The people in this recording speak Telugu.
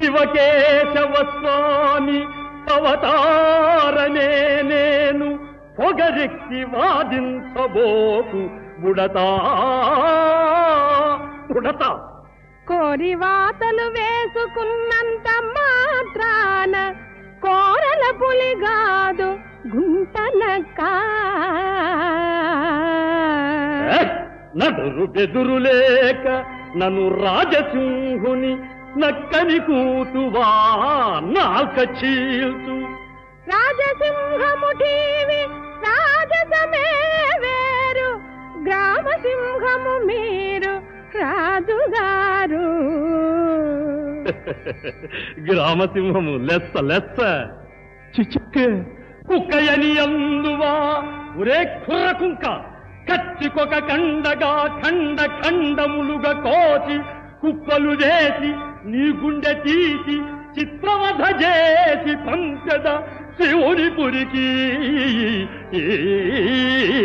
శివకేశవ స్వామి అవతారనే నేను పొగరెక్కి వాదించబోకు బుడతా బుడతా కోరి వాతలు వేసుకున్నంత మాత్రాన కోరల పులిగాదు గుంటనక్క ఏ? నడురు బెదురు లేక నన్ను రాజసింహుని నక్కని కూతువా నాల్క చీల్చు రాజసింహము టీవి రాజసమే వేరు గ్రామ సింహము మీరు రాజుగారు గ్రామసింహము లెస్స లెస్స చిచిక్క కుక్కయని అందువా ఒరే కుర్ర కుంక కచ్చికొక కండగా ఖండ ఖండములుగా కోచి కుక్కలు చేసి నీ గుండె తీసి చిత్రవధ చేసి పంచద శివుని పురికి